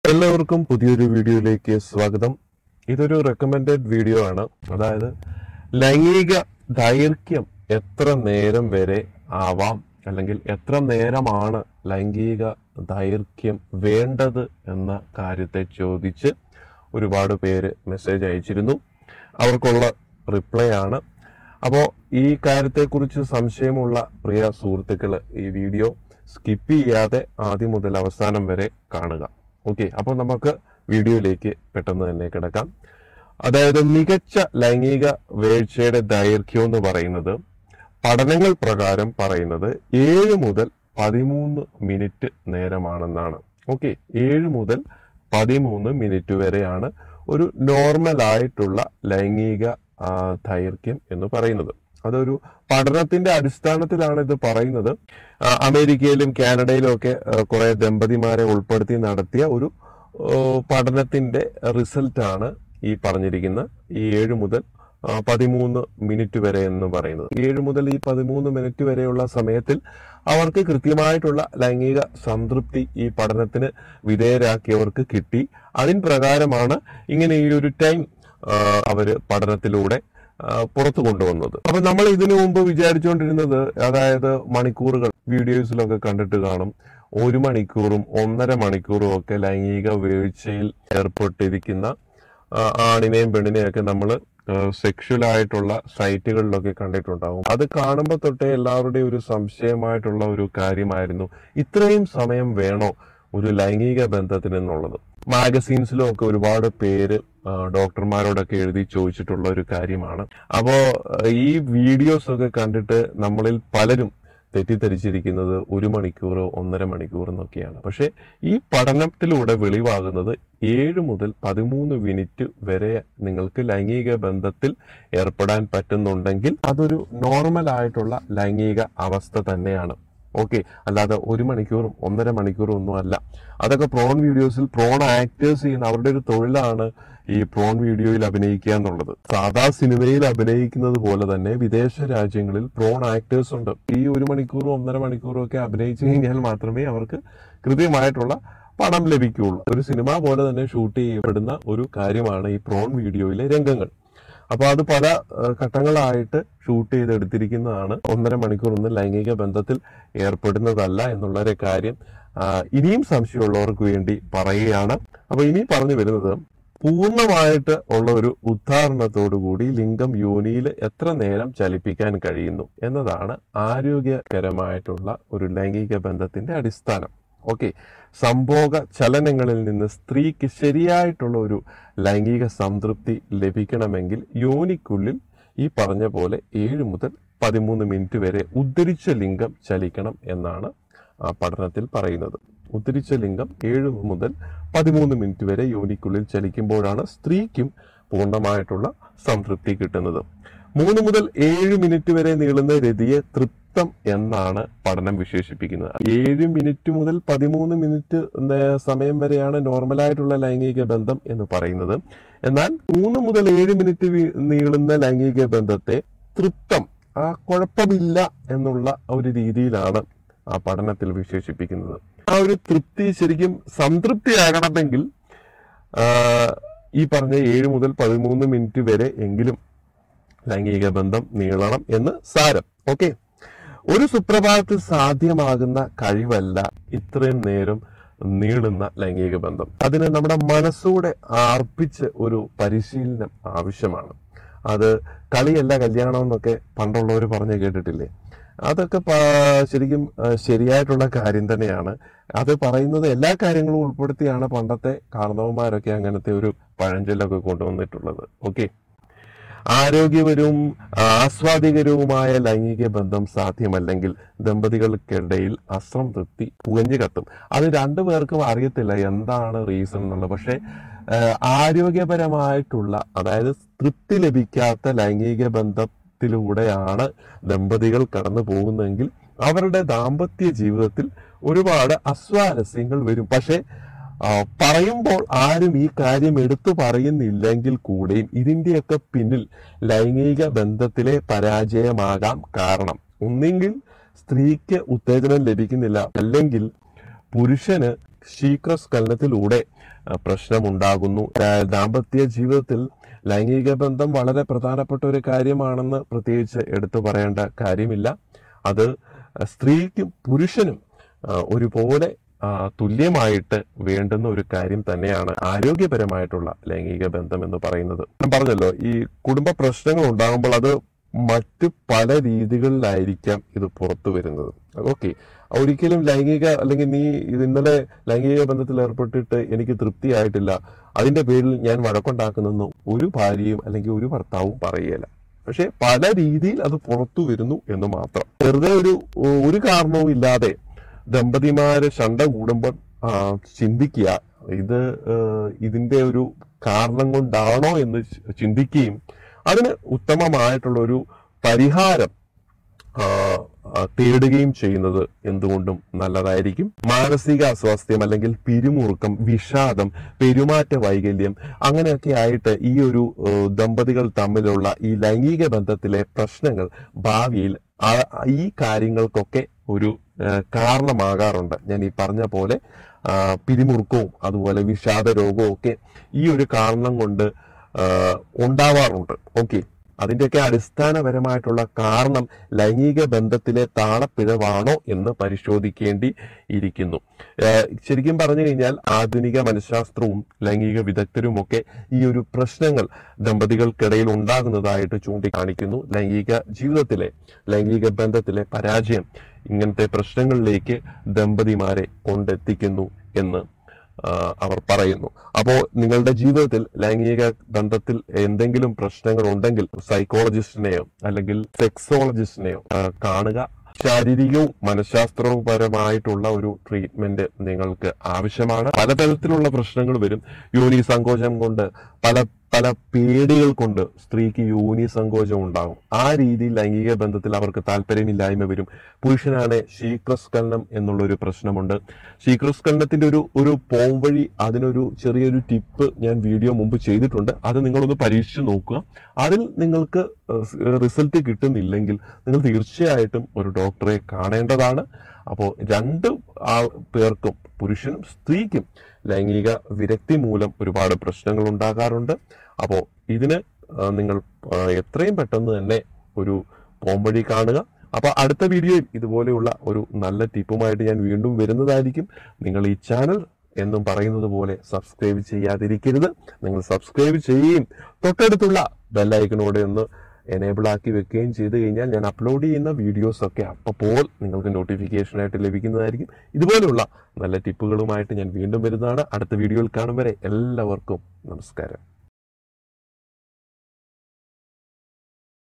എല്ലാവർക്കും പുതിയൊരു വീഡിയോയിലേക്ക് സ്വാഗതം ഇതൊരു റെക്കമെൻഡഡ് വീഡിയോ ആണ് അതായത് ലൈംഗിക ദൈർഘ്യം എത്ര നേരം വരെ ആവാം അല്ലെങ്കിൽ എത്ര നേരമാണ് ലൈംഗിക ദൈർഘ്യം വേണ്ടത് എന്ന കാര്യത്തെ ചോദിച്ച് ഒരുപാട് പേര് മെസ്സേജ് അയച്ചിരുന്നു അവർക്കുള്ള റിപ്ലൈ ആണ് അപ്പോൾ ഈ കാര്യത്തെക്കുറിച്ച് സംശയമുള്ള പ്രിയ സുഹൃത്തുക്കൾ ഈ വീഡിയോ സ്കിപ്പ് ചെയ്യാതെ ആദ്യം മുതൽ അവസാനം വരെ കാണുക ഓക്കെ അപ്പോൾ നമുക്ക് വീഡിയോയിലേക്ക് പെട്ടെന്ന് തന്നെ കിടക്കാം അതായത് മികച്ച ലൈംഗിക വീഴ്ചയുടെ ദൈർഘ്യം എന്ന് പറയുന്നത് പഠനങ്ങൾ പ്രകാരം പറയുന്നത് ഏഴ് മുതൽ പതിമൂന്ന് മിനിറ്റ് നേരമാണെന്നാണ് ഓക്കെ ഏഴ് മുതൽ പതിമൂന്ന് മിനിറ്റ് വരെയാണ് ഒരു നോർമൽ ആയിട്ടുള്ള ലൈംഗിക ആ, ദൈർഘ്യം എന്ന് പറയുന്നത് അതൊരു പഠനത്തിന്റെ അടിസ്ഥാനത്തിലാണ് ഇത് പറയുന്നത് ആ, അമേരിക്കയിലും കാനഡയിലും ഒക്കെ കുറെ ദമ്പതിമാരെ ഉൾപ്പെടുത്തി നടത്തിയ ഒരു ഓ, പഠനത്തിന്റെ റിസൾട്ട് ആണ് ഈ പറഞ്ഞിരിക്കുന്ന ഈ ഏഴ് മുതൽ ആ, പതിമൂന്ന് മിനിറ്റ് വരെ എന്ന് പറയുന്നത് ഏഴ് മുതൽ ഈ പതിമൂന്ന് മിനിറ്റ് വരെയുള്ള സമയത്തിൽ അവർക്ക് കൃത്യമായിട്ടുള്ള ലൈംഗിക സംതൃപ്തി ഈ പഠനത്തിന് വിധേയരാക്കിയവർക്ക് കിട്ടി അതിൻ പ്രകാരമാണ് ഇങ്ങനെ ഈ ഒരു ടൈം അവര് പഠനത്തിലൂടെ ആ, പുറത്തു കൊണ്ടുവന്നത് അപ്പൊ നമ്മൾ ഇതിനു മുമ്പ് വിചാരിച്ചുകൊണ്ടിരുന്നത് അതായത് മണിക്കൂറുകൾ വീഡിയോസിലൊക്കെ കണ്ടിട്ട് കാണും ഒരു മണിക്കൂറും ഒന്നര മണിക്കൂറും ഒക്കെ ലൈംഗിക വീഴ്ചയിൽ ഏർപ്പെട്ടിരിക്കുന്ന ആ, ആണിനെയും പെണ്ണിനെയും ഒക്കെ നമ്മൾ സെക്ഷൽ ആയിട്ടുള്ള സൈറ്റുകളിലൊക്കെ കണ്ടിട്ടുണ്ടാവും അത് കാണുമ്പോൾ തൊട്ടേ എല്ലാവരുടെയും ഒരു സംശയമായിട്ടുള്ള ഒരു കാര്യമായിരുന്നു ഇത്രയും സമയം വേണോ ഒരു ലൈംഗിക ബന്ധത്തിന് എന്നുള്ളത് മാഗസീൻസിലും ഒക്കെ ഒരുപാട് പേര് ആ, ഡോക്ടർമാരോടൊക്കെ എഴുതി ചോദിച്ചിട്ടുള്ള ഒരു കാര്യമാണ് അപ്പോ ആ, ഈ വീഡിയോസ് ഒക്കെ കണ്ടിട്ട് നമ്മളിൽ പലരും തെറ്റിദ്ധരിച്ചിരിക്കുന്നത് ഒരു മണിക്കൂർ ഒന്നര മണിക്കൂർ എന്നൊക്കെയാണ് പക്ഷെ ഈ പഠനത്തിലൂടെ വെളിവാകുന്നത് ഏഴ് മുതൽ പതിമൂന്ന് മിനിറ്റ് വരെ നിങ്ങൾക്ക് ലൈംഗിക ബന്ധത്തിൽ ഏർപ്പെടാൻ പറ്റുന്നുണ്ടെങ്കിൽ അതൊരു നോർമൽ ആയിട്ടുള്ള ലൈംഗിക അവസ്ഥ തന്നെയാണ് ഓക്കെ അല്ലാതെ ഒരു മണിക്കൂറും ഒന്നര മണിക്കൂറും ഒന്നും അല്ല അതൊക്കെ പ്രോൺ വീഡിയോസിൽ പ്രോൺ ആക്ടേഴ്സ് ചെയ്യുന്ന അവരുടെ ഒരു തൊഴിലാണ് ഈ പ്രോൺ വീഡിയോയിൽ അഭിനയിക്കുക എന്നുള്ളത് സാധാ സിനിമയിൽ അഭിനയിക്കുന്നത് പോലെ തന്നെ വിദേശ രാജ്യങ്ങളിൽ പ്രോൺ ആക്ടേഴ്സ് ഉണ്ട് ഈ ഒരു മണിക്കൂറും ഒന്നര മണിക്കൂറും ഒക്കെ അഭിനയിച്ചു കഴിഞ്ഞാൽ മാത്രമേ അവർക്ക് കൃത്യമായിട്ടുള്ള പണം ലഭിക്കുകയുള്ളൂ ഒരു സിനിമ പോലെ തന്നെ ഷൂട്ട് ചെയ്യപ്പെടുന്ന ഒരു കാര്യമാണ് ഈ പ്രോൺ വീഡിയോയിലെ രംഗങ്ങൾ അപ്പൊ അത് പല ഏഹ്, ഘട്ടങ്ങളായിട്ട് ഷൂട്ട് ചെയ്തെടുത്തിരിക്കുന്നതാണ് ഒന്നര മണിക്കൂർ ഒന്നും ലൈംഗിക ബന്ധത്തിൽ ഏർപ്പെടുന്നതല്ല എന്നുള്ള ഒരു കാര്യം ആ, ഇനിയും സംശയമുള്ളവർക്ക് വേണ്ടി പറയുകയാണ് അപ്പൊ ഇനി പറഞ്ഞു വരുന്നത് പൂർണ്ണമായിട്ട് ഉള്ള ഒരു ഉദാഹരണത്തോടു കൂടി ലിംഗം യോനിയിൽ എത്ര നേരം ചലിപ്പിക്കാൻ കഴിയുന്നു എന്നതാണ് ആരോഗ്യകരമായിട്ടുള്ള ഒരു ലൈംഗിക ബന്ധത്തിന്റെ അടിസ്ഥാനം ഓക്കെ സംഭോഗ ചലനങ്ങളിൽ നിന്ന് സ്ത്രീക്ക് ശരിയായിട്ടുള്ള ഒരു ലൈംഗിക സംതൃപ്തി ലഭിക്കണമെങ്കിൽ യോനിക്കുള്ളിൽ ഈ പറഞ്ഞ പോലെ ഏഴ് മുതൽ പതിമൂന്ന് മിനിറ്റ് വരെ ഉദ്ധരിച്ച ലിംഗം ചലിക്കണം എന്നാണ് ആ പഠനത്തിൽ പറയുന്നത് ഉദ്ധരിച്ച ലിംഗം ഏഴ് മുതൽ പതിമൂന്ന് മിനിറ്റ് വരെ യോനിക്കുള്ളിൽ ചലിക്കുമ്പോഴാണ് സ്ത്രീക്കും പൂർണ്ണമായിട്ടുള്ള സംതൃപ്തി കിട്ടുന്നത് മൂന്ന് മുതൽ ഏഴ് മിനിറ്റ് വരെ നീളുന്ന രതിയെ തൃപ്തം എന്നാണ് പഠനം വിശേഷിപ്പിക്കുന്നത് ഏഴ് മിനിറ്റ് മുതൽ പതിമൂന്ന് മിനിറ്റ് നേ- സമയം വരെയാണ് നോർമലായിട്ടുള്ള ലൈംഗിക ബന്ധം എന്ന് പറയുന്നത് എന്നാൽ മൂന്ന് മുതൽ ഏഴ് മിനിറ്റ് വി- നീളുന്ന ലൈംഗിക ബന്ധത്തെ തൃപ്തം ആ കുഴപ്പമില്ല എന്നുള്ള ഒരു രീതിയിലാണ് ആ പഠനത്തിൽ വിശേഷിപ്പിക്കുന്നത് ആ ഒരു തൃപ്തി ശരിക്കും സംതൃപ്തിയാകണമെങ്കിൽ ആ, ഈ പറഞ്ഞ ഏഴ് മുതൽ പതിമൂന്ന് മിനിറ്റ് വരെ എങ്കിലും ലൈംഗിക ബന്ധം നീളണം എന്ന് സാരം ഓക്കെ ഒരു സുപ്രഭാതത്തിൽ സാധ്യമാകുന്ന കഴിവല്ല ഇത്രയും നേരം നീളുന്ന ലൈംഗിക ബന്ധം അതിന് നമ്മുടെ മനസ്സൂടെ അർപ്പിച്ച് ഒരു പരിശീലനം ആവശ്യമാണ് അത് കളിയല്ല കല്യാണം എന്നൊക്കെ പണ്ടുള്ളവർ പറഞ്ഞു കേട്ടിട്ടില്ലേ അതൊക്കെ പ- ശരിക്കും ആ, ശരിയായിട്ടുള്ള കാര്യം തന്നെയാണ് അത് പറയുന്നത് എല്ലാ കാര്യങ്ങളും ഉൾപ്പെടുത്തിയാണ് പണ്ടത്തെ കാർന്നവന്മാരൊക്കെ അങ്ങനത്തെ ഒരു പഴഞ്ചൊല്ലൊക്കെ കൊണ്ടുവന്നിട്ടുള്ളത് ഓക്കെ ആരോഗ്യപരവും ആസ്വാദികരവുമായ ലൈംഗിക ബന്ധം സാധ്യമല്ലെങ്കിൽ ദമ്പതികൾക്കിടയിൽ അസംതൃപ്തി പുകഞ്ഞു കത്തും അത് രണ്ടു പേർക്കും അറിയത്തില്ല എന്താണ് റീസൺ എന്നുള്ളത് പക്ഷെ ആ, ആരോഗ്യപരമായിട്ടുള്ള അതായത് തൃപ്തി ലഭിക്കാത്ത ലൈംഗിക ബന്ധത്തിലൂടെയാണ് ദമ്പതികൾ കടന്നു പോകുന്നതെങ്കിൽ അവരുടെ ദാമ്പത്യ ജീവിതത്തിൽ ഒരുപാട് അസ്വാരസ്യങ്ങൾ വരും പക്ഷെ ആ, പറയുമ്പോൾ ആരും ഈ കാര്യം എടുത്തു പറയുന്നില്ലെങ്കിൽ കൂടെയും ഇതിന്റെയൊക്കെ പിന്നിൽ ലൈംഗിക ബന്ധത്തിലെ പരാജയമാകാം കാരണം ഒന്നെങ്കിൽ സ്ത്രീക്ക് ഉത്തേജനം ലഭിക്കുന്നില്ല അല്ലെങ്കിൽ പുരുഷന് ശീഘ്രസ്ഖലനത്തിലൂടെ ആ, പ്രശ്നമുണ്ടാകുന്നു ആ, ദാമ്പത്യ ജീവിതത്തിൽ ലൈംഗിക ബന്ധം വളരെ പ്രധാനപ്പെട്ട ഒരു കാര്യമാണെന്ന് പ്രത്യേകിച്ച് എടുത്തു പറയേണ്ട കാര്യമില്ല അത് സ്ത്രീക്കും പുരുഷനും ആ, ഒരുപോലെ ആ, തുല്യമായിട്ട് വേണ്ടുന്ന ഒരു കാര്യം തന്നെയാണ് ആരോഗ്യപരമായിട്ടുള്ള ലൈംഗിക ബന്ധം എന്ന് പറയുന്നത് ഞാൻ പറഞ്ഞല്ലോ ഈ കുടുംബ പ്രശ്നങ്ങൾ ഉണ്ടാകുമ്പോൾ അത് മറ്റു പല രീതികളിലായിരിക്കാം ഇത് പുറത്തു വരുന്നത് ഓക്കെ ഒരിക്കലും ലൈംഗിക അല്ലെങ്കിൽ നീ ഇത് ഇന്നലെ ലൈംഗിക ബന്ധത്തിൽ ഏർപ്പെട്ടിട്ട് എനിക്ക് തൃപ്തിയായിട്ടില്ല അതിന്റെ പേരിൽ ഞാൻ വഴക്കുണ്ടാക്കുന്നെന്ന് ഒരു ഭാര്യയും അല്ലെങ്കിൽ ഒരു ഭർത്താവും പറയുകയില്ല പക്ഷെ പല രീതിയിൽ അത് പുറത്തു വരുന്നു എന്ന് മാത്രം വെറുതെ ഒരു ഒരു കാരണവും ഇല്ലാതെ ദമ്പതിമാര് ശണ്ട കൂടുമ്പോൾ ആ, ചിന്തിക്കുക ഇത് ആ, ഇതിന്റെ ഒരു കാരണം കൊണ്ടാണോ എന്ന് ചി- ചിന്തിക്കുകയും അതിന് ഉത്തമമായിട്ടുള്ള ഒരു പരിഹാരം ആ, ആ, തേടുകയും ചെയ്യുന്നത് എന്തുകൊണ്ടും നല്ലതായിരിക്കും മാനസിക അസ്വാസ്ഥ്യം അല്ലെങ്കിൽ പിരിമുറുക്കം വിഷാദം പെരുമാറ്റ വൈകല്യം അങ്ങനെയൊക്കെ ആയിട്ട് ഈ ഒരു ഏഹ്, ദമ്പതികൾ തമ്മിലുള്ള ഈ ലൈംഗിക ബന്ധത്തിലെ പ്രശ്നങ്ങൾ ഭാവിയിൽ ആ- ഈ കാര്യങ്ങൾക്കൊക്കെ ഒരു ഏഹ്, കാരണമാകാറുണ്ട് ഞാൻ ഈ പറഞ്ഞ പോലെ ആ, പിരിമുറുക്കവും അതുപോലെ വിഷാദ രോഗവും ഒക്കെ ഈ ഒരു കാരണം കൊണ്ട് ആ, ഉണ്ടാവാറുണ്ട് ഓക്കെ അതിന്റെയൊക്കെ അടിസ്ഥാനപരമായിട്ടുള്ള കാരണം ലൈംഗിക ബന്ധത്തിലെ താളപ്പിഴവാണോ എന്ന് പരിശോധിക്കേണ്ടി ഇരിക്കുന്നു ഏഹ് ശരിക്കും പറഞ്ഞു കഴിഞ്ഞാൽ ആധുനിക മനഃശാസ്ത്രവും ലൈംഗിക വിദഗ്ധരുമൊക്കെ ഈ ഒരു പ്രശ്നങ്ങൾ ദമ്പതികൾക്കിടയിൽ ഉണ്ടാകുന്നതായിട്ട് ചൂണ്ടിക്കാണിക്കുന്നു ലൈംഗിക ജീവിതത്തിലെ ലൈംഗിക ബന്ധത്തിലെ പരാജയം ഇങ്ങനത്തെ പ്രശ്നങ്ങളിലേക്ക് ദമ്പതിമാരെ കൊണ്ടെത്തിക്കുന്നു എന്ന് ആ, അവർ പറയുന്നു അപ്പോൾ നിങ്ങളുടെ ജീവിതത്തിൽ ലൈംഗിക ബന്ധത്തിൽ എന്തെങ്കിലും പ്രശ്നങ്ങൾ ഉണ്ടെങ്കിൽ സൈക്കോളജിസ്റ്റിനെയോ അല്ലെങ്കിൽ സെക്സോളജിസ്റ്റിനെയോ ആ, കാണുക ശാരീരികവും മനഃശാസ്ത്രപരമായിട്ടുള്ള ഒരു ട്രീറ്റ്മെന്റ് നിങ്ങൾക്ക് ആവശ്യമാണ് പലതരത്തിലുള്ള പ്രശ്നങ്ങൾ വരും യോനി സങ്കോചം കൊണ്ട് പല പല പേടികൾ കൊണ്ട് സ്ത്രീക്ക് യോനി സങ്കോചം ഉണ്ടാകും ആ രീതിയിൽ ലൈംഗിക ബന്ധത്തിൽ അവർക്ക് താല്പര്യമില്ലായ്മ വരും പുരുഷനാണ് ശീക്രസ്ഖലനം എന്നുള്ള ഒരു പ്രശ്നമുണ്ട് ശീക്രസ്ഖലനത്തിന്റെ ഒരു ഒരു പോംവഴി അതിനൊരു ചെറിയൊരു ടിപ്പ് ഞാൻ വീഡിയോ മുമ്പ് ചെയ്തിട്ടുണ്ട് അത് നിങ്ങളൊന്ന് പരീക്ഷിച്ച് നോക്കുക അതിൽ നിങ്ങൾക്ക് റിസൾട്ട് കിട്ടുന്നില്ലെങ്കിൽ നിങ്ങൾ തീർച്ചയായിട്ടും ഒരു ഡോക്ടറെ കാണേണ്ടതാണ് അപ്പോൾ രണ്ട് ആ പേർക്കും പുരുഷനും സ്ത്രീക്കും ലൈംഗിക വിരക്തി മൂലം ഒരുപാട് പ്രശ്നങ്ങൾ ഉണ്ടാകാറുണ്ട് അപ്പോൾ ഇതിന് ആ, നിങ്ങൾ ആ, എത്രയും പെട്ടെന്ന് തന്നെ ഒരു പോംവഴി കാണുക അപ്പൊ അടുത്ത വീഡിയോയിൽ ഇതുപോലെയുള്ള ഒരു നല്ല ടിപ്പുമായിട്ട് ഞാൻ വീണ്ടും വരുന്നതായിരിക്കും നിങ്ങൾ ഈ ചാനൽ എന്നും പറയുന്നത് പോലെ സബ്സ്ക്രൈബ് ചെയ്യാതിരിക്കരുത് നിങ്ങൾ സബ്സ്ക്രൈബ് ചെയ്യുകയും തൊട്ടടുത്തുള്ള ബെല്ലൈക്കനോടെ ഒന്ന് എനേബിൾ ആക്കി വെക്കുകയും ചെയ്ത് കഴിഞ്ഞാൽ ഞാൻ അപ്ലോഡ് ചെയ്യുന്ന വീഡിയോസ് ഒക്കെ അപ്പോൾ നിങ്ങൾക്ക് നോട്ടിഫിക്കേഷൻ ആയിട്ട് ലഭിക്കുന്നതായിരിക്കും ഇതുപോലുള്ള നല്ല ടിപ്പുകളുമായിട്ട് ഞാൻ വീണ്ടും വരുന്നതാണ് അടുത്ത വീഡിയോയിൽ കാണും വരെ എല്ലാവർക്കും നമസ്കാരം